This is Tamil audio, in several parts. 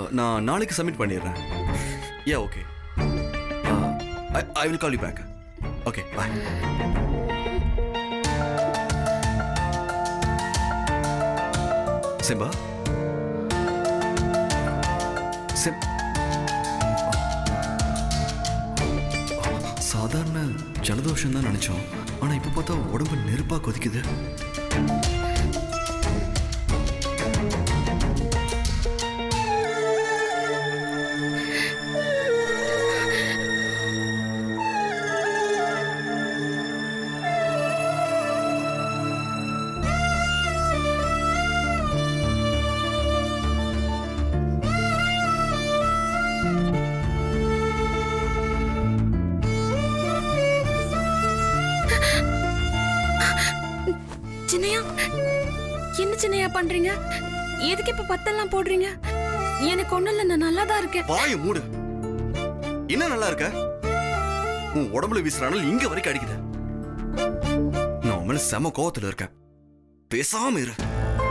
நான் நாளைக்கு சப்மிட் பண்ணிடுறேன் yeah okay I will call you back okay bye சிம்பா சிம் சாதாரண ஜலதோஷம் தான் நினைச்சோம் ஆனா இப்ப பார்த்தா உடம்பு நெருப்பா கொதிக்குது சின்னையா என்ன சின்னையா பண்றீங்க எதுக்கு இப்ப பத்தெல்லாம் போடுறீங்க எனக்கு ஒண்ணும் இல்ல நான் நல்லா தான் இருக்கேன் பாய மூடு என்ன நல்லா இருக்க உன் உடம்புல வீசுறானல் இங்க வரைக்கும் அடிக்குது நான் உன் மேல செம கோவத்துல இருக்கேன் பேசாம இரு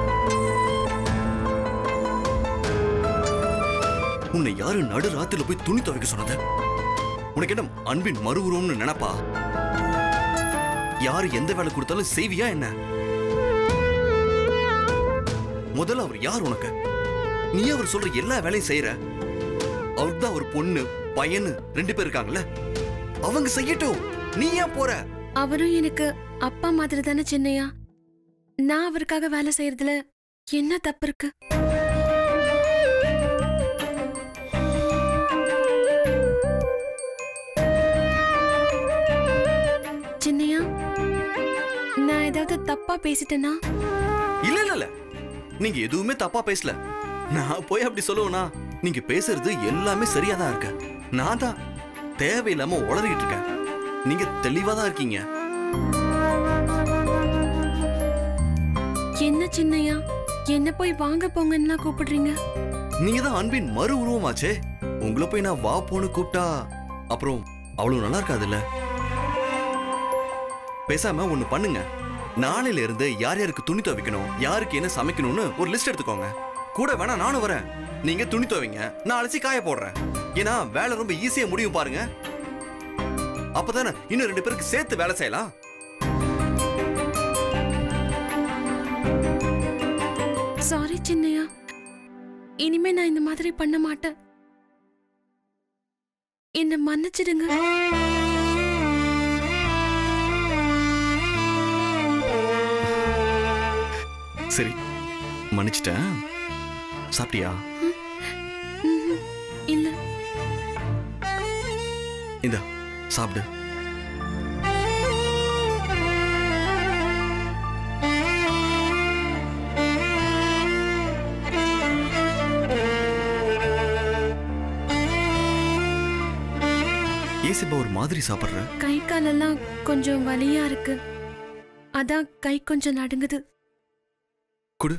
உன்னை யாரு நடு ராத்திரில போய் துணி துவைக்க சொன்னது உனக்கு என்ன அன்பின் மறு உருவம்னு நினைப்பா யாரு எந்த வேலை கொடுத்தாலும் செய்வியா என்ன முதல்ல அவர் யார் உனக்கு நீ அவர் சொல்ற எல்லா வேலையும் செய்யற அவருக்கு தான் ஒரு பொண்ணு பையனு ரெண்டு பேர் இருக்காங்கல்ல அவங்க செய்யட்டும் நீ ஏன் போற அவரும் எனக்கு அப்பா மாதிரி தானே சின்னையா நான் அவருக்காக வேலை செய்யறதுல என்ன தப்பு இருக்கு சின்னையா நான் ஏதாவது தப்பா பேசிட்டேனா இல்ல இல்ல இல்ல நீங்க எதுவுமே தப்பா பேசல நான் போய் அப்படி சொல்லுவேனா நீங்க பேசுறது எல்லாமே சரியா தான் இருக்கு நான் தான் தேவையில்லாம உளறிட்டு இருக்கேன் நீங்க தெளிவா தான் இருக்கீங்க என்ன சின்னையா என்ன போய் வாங்க போங்கன்னுலாம் கூப்பிடுறீங்க நீங்க தான் அன்பின் மறு உருவமாச்சே உங்களை போய் நான் வா போன்னு கூப்பிட்டா அப்புறம் அவ்வளவு நல்லா இருக்காதுல்ல பேசாம ஒண்ணு பண்ணுங்க நாளையில இருந்து யார் யாருக்கு துணி துவைக்கணும் யாருக்கு என்ன சமைக்கணும்னு ஒரு லிஸ்ட் எடுத்துக்கோங்க கூட வேணா நானும் வரேன் நீங்க துணி துவைங்க நான் அலசி காய போடுறேன் ஏன்னா வேலை ரொம்ப ஈஸியா முடியும் பாருங்க அப்பதானே இன்னும் ரெண்டு பேருக்கு சேர்த்து வேலை செய்யலாம் சாரி சின்னையா இனிமே நான் இந்த மாதிரி பண்ண மாட்டேன் என்ன மன்னிச்சிடுங்க சரி மன்னிச்சிட்டேன் சாப்பிட்டியா ம்ஹும். இல்ல இந்த சாப்பிடு ஏசிப்பா ஒரு மாதிரி சாப்பிடுற கை காலெல்லாம் கொஞ்சம் வலியா இருக்கு அதான் கை கொஞ்சம் நடுங்குது குடு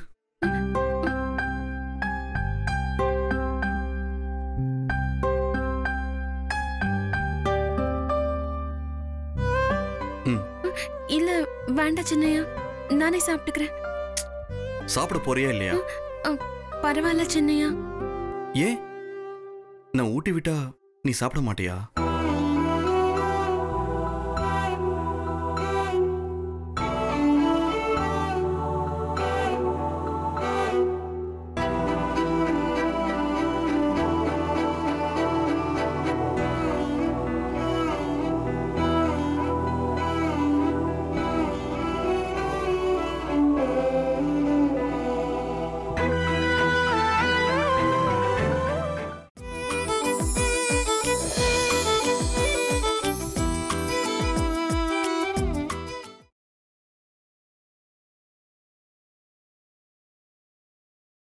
ம் இல்ல வேண்டாம் சின்னையா நானே சாப்பிட்டுக்கிறேன் சாப்பிட போறியா இல்லையா அ, பரவாயில்ல சின்னையா ஏன் நான் ஊட்டி விட்டா நீ சாப்பிட மாட்டியா